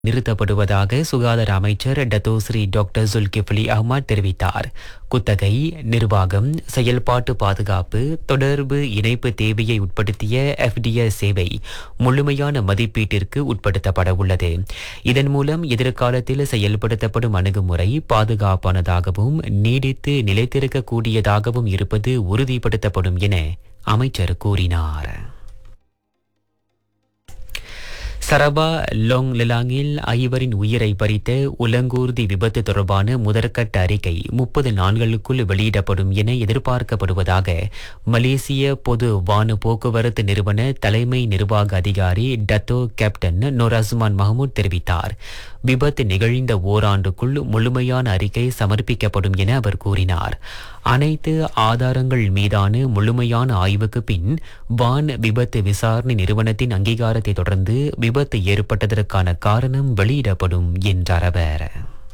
நிறுத்தப்படுவதாக சுகாதார அமைச்சர் Datuk Seri doctor Dzulkefly Ahmad தெரிவித்தார் குத்தகை நிர்வாகம் செயல்பாட்டு பாதுகாப்பு தொடர்பு இணைப்பு தேவையை உட்படுத்திய எஃப்டிஎஸ் சேவை முழுமையான மதிப்பீட்டிற்கு உட்படுத்தப்பட உள்ளது இதன் மூலம் எதிர்காலத்தில் செயல்படுத்தப்படும் அணுகுமுறை பாதுகாப்பானதாகவும் நீடித்து நிலைத்திருக்கக்கூடியதாகவும் இருப்பது உறுதிப்படுத்தப்படும் என அமைச்சர் கூறினார் சரபா லோங் லிலாங்கில் ஐவரின் உயிரை பறித்த உலங்கூர்தி விபத்து தொடர்பான முதற்கட்ட அறிக்கை முப்பது நாட்களுக்குள் வெளியிடப்படும் என எதிர்பார்க்கப்படுவதாக மலேசிய பொது வான போக்குவரத்து நிறுவன தலைமை நிர்வாக அதிகாரி டத்தோ கேப்டன் நொரஸ்மான் மஹமூத் தெரிவித்தார் விபத்து நிகழ்ந்த ஓராண்டுக்குள் முழுமையான அறிக்கை சமர்ப்பிக்கப்படும் என அவர் கூறினார் அனைத்து ஆதாரங்கள் மீதான முழுமையான ஆய்வுக்கு பின் வான் விபத்து விசாரணை நிறுவனத்தின் அங்கீகாரத்தை தொடர்ந்து விபத்து ஏற்பட்டதற்கான காரணம் வெளியிடப்படும் என்றார் அவர்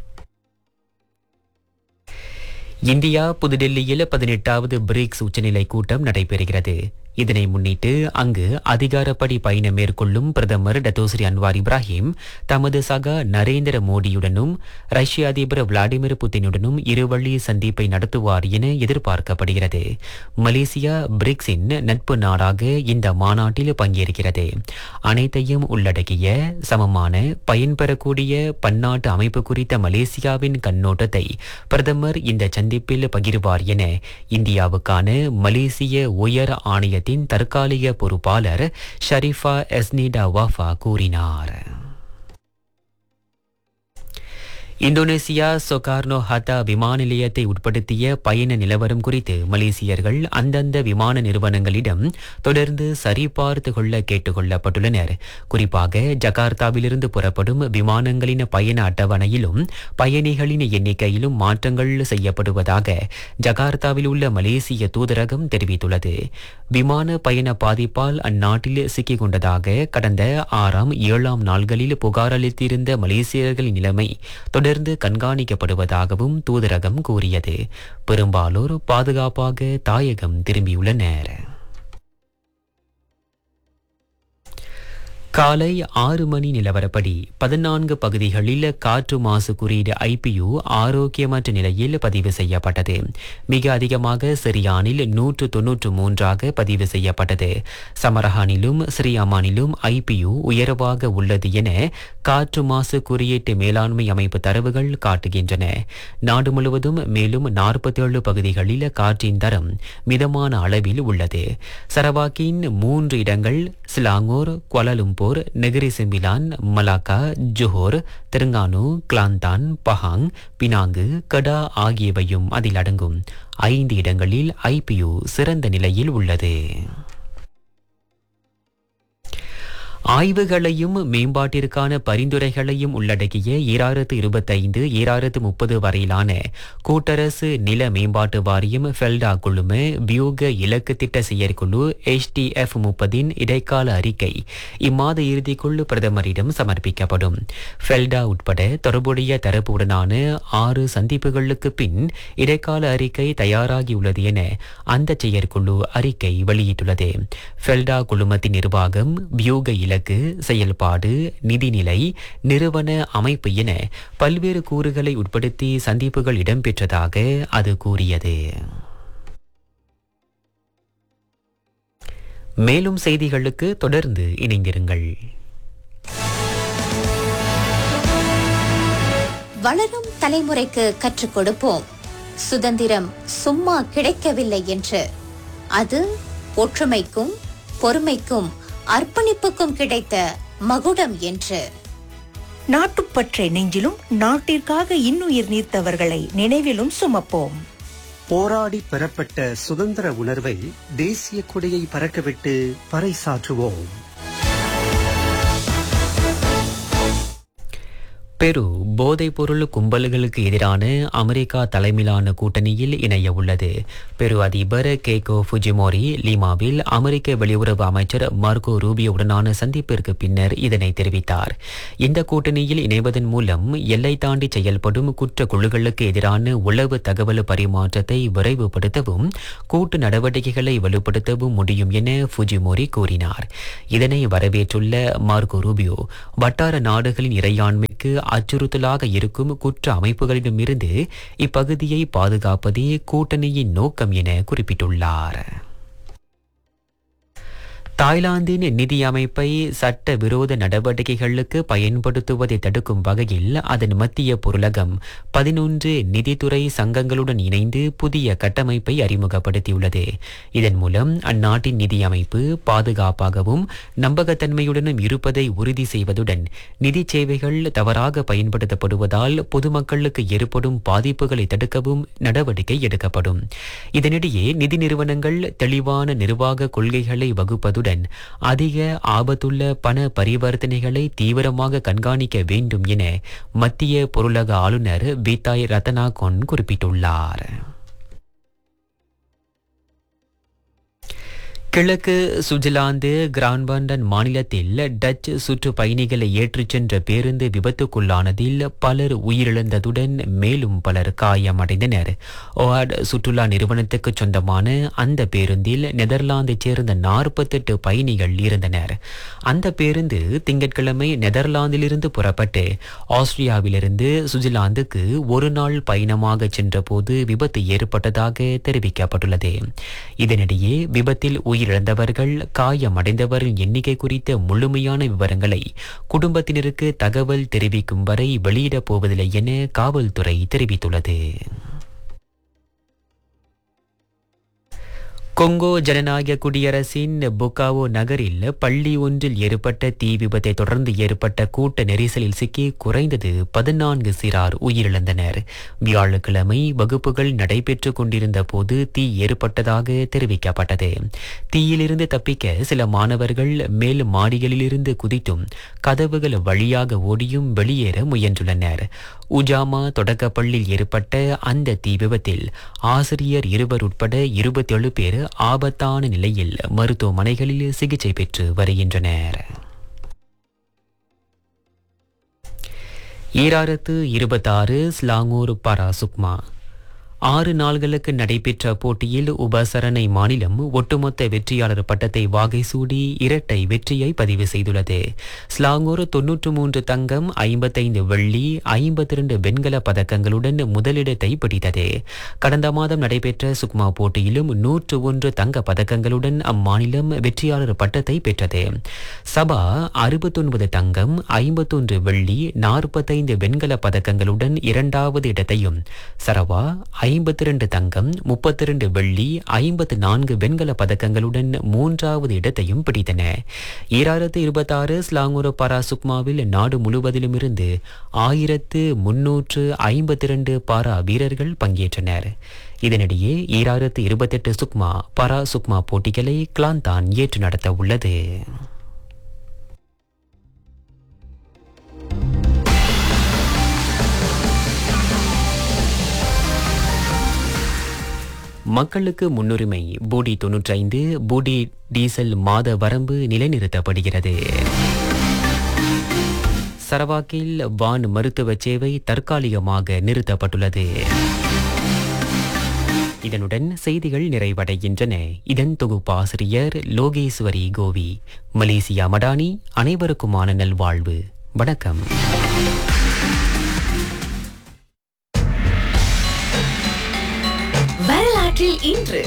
இந்தியா புதுடெல்லியில் பதினெட்டாவது பிரிக்ஸ் உச்சநிலை கூட்டம் நடைபெறுகிறது இதனை முன்னிட்டு அங்கு அதிகாரப்படி பயணம் மேற்கொள்ளும் பிரதமர் டத்தோஸ்ரீ அன்வார் இப்ராஹிம் தமது சகா நரேந்திர மோடியுடனும் ரஷ்ய அதிபர் விளாடிமிர் புத்தினுடனும் இருவழி சந்திப்பை நடத்துவார் என எதிர்பார்க்கப்படுகிறது மலேசியா பிரிக்ஸின் நட்பு நாடாக இந்த மாநாட்டில் பங்கேற்கிறது அனைத்தையும் உள்ளடக்கிய சமமான பயன்பெறக்கூடிய பன்னாட்டு அமைப்பு குறித்த மலேசியாவின் கண்ணோட்டத்தை பிரதமர் இந்த சந்திப்பில் பகிர்வார் என இந்தியாவுக்கான மலேசிய உயர் ஆணையத்தின் தற்காலிக பொறுப்பாளர் ஷரீஃபா எஸ்னிடா வாஃபா கூறினார் இந்தோனேசியா சொகார்னோ ஹத்தா விமான நிலையத்தை உட்படுத்திய பயண நிலவரம் குறித்து மலேசியர்கள் அந்தந்த விமான நிறுவனங்களிடம் தொடர்ந்து சரிபார்த்து கொள்ள கேட்டுக்கொள்ளப்பட்டுள்ளனர் குறிப்பாக ஜகார்த்தாவிலிருந்து புறப்படும் விமானங்களின் பயண அட்டவணையிலும் பயணிகளின் எண்ணிக்கையிலும் மாற்றங்கள் செய்யப்படுவதாக ஜகார்த்தாவில் உள்ள மலேசிய தூதரகம் தெரிவித்துள்ளது விமான பயண பாதிப்பால் அந்நாட்டில் சிக்கிக் கொண்டதாக கடந்த ஆறாம் ஏழாம் நாள்களில் புகார் அளித்திருந்த மலேசியர்களின் நிலைமை தொடர்ந்து கண்காணிக்கப்படுவதாகவும் தூதரகம் கூறியது பெரும்பாலோர் பாதுகாப்பாக தாயகம் திரும்பியுள்ளனர் காலை ஆறு மணி நிலவரப்படி பதினான்கு பகுதிகளில் காற்று மாசு குறியீடு ஐபியு ஆரோக்கியமற்ற நிலையில் பதிவு செய்யப்பட்டது மிக அதிகமாக சிரியானில் நூற்று தொன்னூற்று மூன்றாக பதிவு செய்யப்பட்டது சமரஹானிலும் ஸ்ரீஅமானிலும் ஐபியு உயர்வாக உள்ளது என காற்று மாசு குறியீட்டு மேலாண்மை அமைப்பு தரவுகள் காட்டுகின்றன நாடு முழுவதும் மேலும் நாற்பத்தேழு பகுதிகளில் காற்றின் தரம் மிதமான அளவில் உள்ளது சரவாக்கின் மூன்று இடங்கள் Selangor Kuala Lumpur Negeri Sembilan Malacca Johor Terengganu Kelantan Pahang Penang Kedah ஆகியவையும் அதில் அடங்கும் ஐந்து இடங்களில் ஐபியு சிறந்த நிலையில் உள்ளது ஆய்வுகளையும் மேம்பாட்டிற்கான பரிந்துரைகளையும் உள்ளடக்கிய ஈராயிரத்து இருபத்தைந்து ஈராயிரத்து முப்பது வரையிலான கூட்டரசு நில மேம்பாட்டு வாரியம் ஃபெல்டா குழும வியூக இலக்கு திட்ட செயற்குழு HTF முப்பதின் இடைக்கால அறிக்கை இம்மாத இறுதிக்குள் பிரதமரிடம் சமர்ப்பிக்கப்படும் ஃபெல்டா உட்பட தொடர்புடைய தரப்புடனான ஆறு சந்திப்புகளுக்கு பின் இடைக்கால அறிக்கை தயாராகியுள்ளது என அந்த செயற்குழு அறிக்கை வெளியிட்டுள்ளது ஃபெல்டா குழுமத்தின் நிர்வாகம் வியூக இலக்கு செயல்பாடு நிதிநிலை நிறுவன அமைப்பு என பல்வேறு கூறுகளை உட்படுத்தி சந்திப்புகள் இடம்பெற்றதாக அது கூறியது மேலும் செய்திகளுக்கு தொடர்ந்து இணைந்திருங்கள் வளரும் தலைமுறைக்கு கற்றுக் கொடுப்போம் சுதந்திரம் சும்மா கிடைக்கவில்லை என்று அது ஒற்றுமைக்கும் பொறுமைக்கும் அர்ப்பணிப்புக்கும் கிடைத்த மகுடம் என்று நாட்டுப்பற்றை நெஞ்சிலும் நாட்டிற்காக இன்னுயிர் நீர்த்தவர்களை நினைவிலும் சுமப்போம் போராடி பெறப்பட்ட சுதந்திர உணர்வை தேசிய கொடியை பறக்கவிட்டு பறைசாற்றுவோம் பெரு போதைப்பொருள் கும்பல்களுக்கு எதிரான அமெரிக்கா தலைமையிலான கூட்டணியில் இணைய உள்ளது பெரு அதிபர் கேகோ ஃபுஜிமோரி லீமாவில் அமெரிக்க வெளியுறவு அமைச்சர் மார்கோ ரூபியோவுடனான சந்திப்பிற்கு பின்னர் இதனை தெரிவித்தார் இந்த கூட்டணியில் இணைவதன் மூலம் எல்லை தாண்டி செயல்படும் குற்ற குழுக்களுக்கு எதிரான உளவு தகவல் பரிமாற்றத்தை விரைவுபடுத்தவும் கூட்டு நடவடிக்கைகளை வலுப்படுத்தவும் முடியும் என ஃபுஜிமோரி கூறினார் இதனை வரவேற்றுள்ள மார்கோ ரூபியோ வட்டார நாடுகளின் இறையாண்மைக்கு அச்சுறுத்தலாக இருக்கும் குற்ற அமைப்புகளிடமிருந்து இப்பகுதியை பாதுகாப்பதே கூட்டணியின் நோக்கம் என குறிப்பிட்டுள்ளார் தாய்லாந்தின் நிதி அமைப்பை சட்ட விரோத நடவடிக்கைகளுக்கு பயன்படுத்துவதை தடுக்கும் வகையில் அதன் மத்திய பொருளகம் பதினொன்று நிதித்துறை சங்கங்களுடன் இணைந்து புதிய கட்டமைப்பை அறிமுகப்படுத்தியுள்ளது இதன் மூலம் அந்நாட்டின் நிதி அமைப்பு பாதுகாப்பாகவும் நம்பகத்தன்மையுடனும் இருப்பதை உறுதி செய்வதுடன் நிதி சேவைகள் தவறாக பயன்படுத்தப்படுவதால் பொதுமக்களுக்கு ஏற்படும் பாதிப்புகளை தடுக்கவும் நடவடிக்கை எடுக்கப்படும் இதனிடையே நிதி நிறுவனங்கள் தெளிவான நிர்வாக கொள்கைகளை வகுப்பதுடன் அதிக ஆபத்துள்ள பண பரிவர்த்தனைகளை தீவிரமாக கண்காணிக்க வேண்டும் என மத்திய பொருளக ஆளுநர் பீத்தாய் ரத்தனாகொன் குறிப்பிட்டுள்ளார் கிழக்கு சுவிட்சர்லாந்து கிரான்பண்டன் மாநிலத்தில் டச் சுற்றுப்பயணிகளை ஏற்றிச் சென்ற பேருந்து விபத்துக்குள்ளானதில் பலர் உயிரிழந்ததுடன் மேலும் பலர் காயமடைந்தனர் ஓஆட் சுற்றுலா நிறுவனத்துக்கு சொந்தமான அந்த பேருந்தில் நெதர்லாந்தைச் சேர்ந்த நாற்பத்தெட்டு பயணிகள் இருந்தனர் அந்த பேருந்து திங்கட்கிழமை நெதர்லாந்திலிருந்து புறப்பட்டு ஆஸ்திரியாவிலிருந்து சுவிட்சர்லாந்துக்கு ஒரு நாள் பயணமாக சென்றபோது விபத்து ஏற்பட்டதாக தெரிவிக்கப்பட்டுள்ளது இதனிடையே விபத்தில் உயிரிழந்தவர்கள் காயமடைந்தவரின் எண்ணிக்கை குறித்த முழுமையான விவரங்களை குடும்பத்தினருக்கு தகவல் தெரிவிக்கும் வரை வெளியிடப் போவதில்லை என காவல்துறை தெரிவித்துள்ளது கொங்கோ ஜனநாயக குடியரசின் புக்காவோ நகரில் பள்ளி ஒன்றில் ஏற்பட்ட தீ விபத்தை தொடர்ந்து ஏற்பட்ட கூட்ட நெரிசலில் சிக்கி குறைந்தது பதினான்கு சிறார் உயிரிழந்தனர் வியாழக்கிழமை வகுப்புகள் நடைபெற்றுக் கொண்டிருந்த போது தீ ஏற்பட்டதாக தெரிவிக்கப்பட்டது தீயிலிருந்து தப்பிக்க சில மாணவர்கள் மேல் மாடிகளிலிருந்து குதித்தும் கதவுகள் வழியாக ஓடியும் வெளியேற முயன்றுள்ளனர் உஜாமா தொடக்கப்பள்ளியில் ஏற்பட்ட அந்த தீ விபத்தில் ஆசிரியர் இருவர் உட்பட இருபத்தேழு பேர் ஆபத்தான நிலையில் மருத்துவமனைகளில் சிகிச்சை பெற்று வருகின்றனர் ஈராயிரத்து இருபத்தாறு ஸ்லாங்கூர் பரா சுக்மா ஆறு நாள்களுக்கு நடைபெற்ற போட்டியில் உபசரணை மாநிலம் ஒட்டுமொத்த வெற்றியாளர் பட்டத்தை வாகை சூடி இரட்டை வெற்றியை பதிவு செய்துள்ளது ஸ்லாங்கூர் தொன்னூற்று மூன்று தங்கம் ஐம்பத்தைந்து வெள்ளி ஐம்பத்தி இரண்டு வெண்கல பதக்கங்களுடன் முதலிடத்தை பிடித்தது கடந்த மாதம் நடைபெற்ற சுக்மா போட்டியிலும் நூற்று ஒன்று தங்க பதக்கங்களுடன் அம்மாநிலம் வெற்றியாளர் பட்டத்தை பெற்றது சபா அறுபத்தொன்பது தங்கம் ஐம்பத்தொன்று வெள்ளி நாற்பத்தைந்து வெண்கல பதக்கங்களுடன் இரண்டாவது இடத்தையும் சரவா ஐம்பத்தி ரெண்டு தங்கம் முப்பத்தி ரெண்டு வெள்ளி ஐம்பத்து நான்கு வெண்கல பதக்கங்களுடன் மூன்றாவது இடத்தையும் பிடித்தன ஈராயிரத்து இருபத்தாறு ஸ்லாங்கூர் பாரா சுக்மாவில் நாடு முழுவதிலுமிருந்து ஆயிரத்து முன்னூற்று ஐம்பத்தி இரண்டு பாரா வீரர்கள் பங்கேற்றனர் இதனிடையே ஈராயிரத்து இருபத்தெட்டு சுக்மா பாரா சுக்மா போட்டிகளை கிளாந்தான் ஏற்று நடத்த உள்ளது மக்களுக்கு முன்னுரிமை பூடி தொன்னூற்றைந்து பூடி டீசல் மாத வரம்பு நிலைநிறுத்தப்படுகிறது சரவாக்கில் வான் மருத்துவ சேவை தற்காலிகமாக நிறுத்தப்பட்டுள்ளது இதனுடன் செய்திகள் நிறைவடைகின்றன இதன் தொகுப்பாசிரியர் லோகேஸ்வரி கோவி மலேசியா மடானி அனைவருக்குமான நல்வாழ்வு வணக்கம் வரலாற்றில் இன்று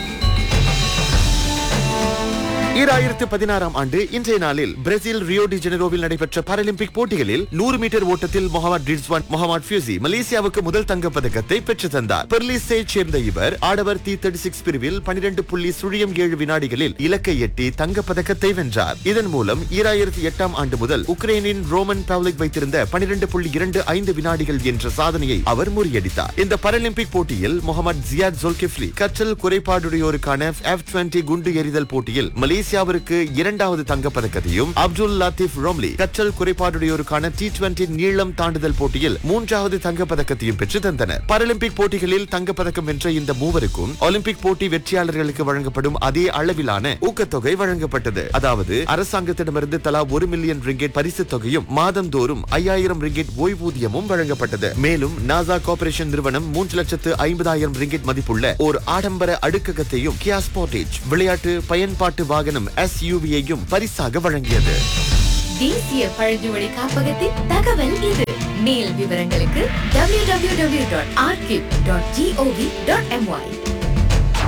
ஈராயிரத்து பதினாறாம் ஆண்டு இன்றைய நாளில் பிரேசில் ரியோ டி ஜெனரோவில் நடைபெற்ற பாராலிம்பிக் போட்டிகளில் நூறு மீட்டர் ஓட்டத்தில் முகமது ரிட்ஸ்வான் முகமது ஃபியூசி மலேசியாவுக்கு முதல் தங்கப் பதக்கத்தை பெற்று தந்தார் பெர்லிஸை சேர்ந்த இவர் ஆடவர் டி தேர்ட்டி சிக்ஸ் பிரிவில் பனிரெண்டு புள்ளி சுழியம் ஏழு வினாடிகளில் இலக்கை எட்டி தங்கப் பதக்கத்தை வென்றார் இதன் மூலம் ஈராயிரத்தி எட்டாம் ஆண்டு முதல் உக்ரைனின் ரோமன் பவ்லிக் வைத்திருந்த பனிரெண்டு புள்ளி இரண்டு ஐந்து வினாடிகள் என்ற சாதனையை அவர் முறியடித்தார் இந்த பாராலிம்பிக் போட்டியில் முகமது ஜியாத் ஜோல்கிஃப்லி கற்றல் குறைபாடுடையோருக்கான எஃப் டுவெண்டி குண்டு எறிதல் போட்டியில் மலேசிய மலேசியாவிற்கு இரண்டாவது தங்கப்பதக்கத்தையும் அப்துல் லத்தீப் ரோம்லி கற்றல் குறைபாடுடையோருக்கான டி டுவெண்டி நீளம் தாண்டுதல் போட்டியில் மூன்றாவது தங்கப்பதக்கத்தையும் பெற்று தந்தனர் பாராலிம்பிக் போட்டிகளில் தங்கப்பதக்கம் வென்ற இந்த மூவருக்கும் ஒலிம்பிக் போட்டி வெற்றியாளர்களுக்கு வழங்கப்படும் அதே அளவிலான ஊக்கத்தொகை வழங்கப்பட்டது அதாவது அரசாங்கத்திடமிருந்து தலா ஒரு மில்லியன் ரிங்கெட் பரிசுத் தொகையும் மாதந்தோறும் ஐயாயிரம் ரிங்கெட் ஓய்வூதியமும் வழங்கப்பட்டது மேலும் நாசா கார்ப்பரேஷன் நிறுவனம் மூன்று லட்சத்து ஐம்பதாயிரம் ரிங்கெட் மதிப்புள்ள ஒரு ஆடம்பர அடுக்ககத்தையும் கியா ஸ்போர்டேஜ் விளையாட்டு பயன்பாட்டு வாகனம் எஸ்யூவியையும் பரிசாக வழங்கியது தேசிய பழங்குடி காப்பகத்தின் தகவல் இது மேல் விவரங்களுக்கு www.archive.gov.my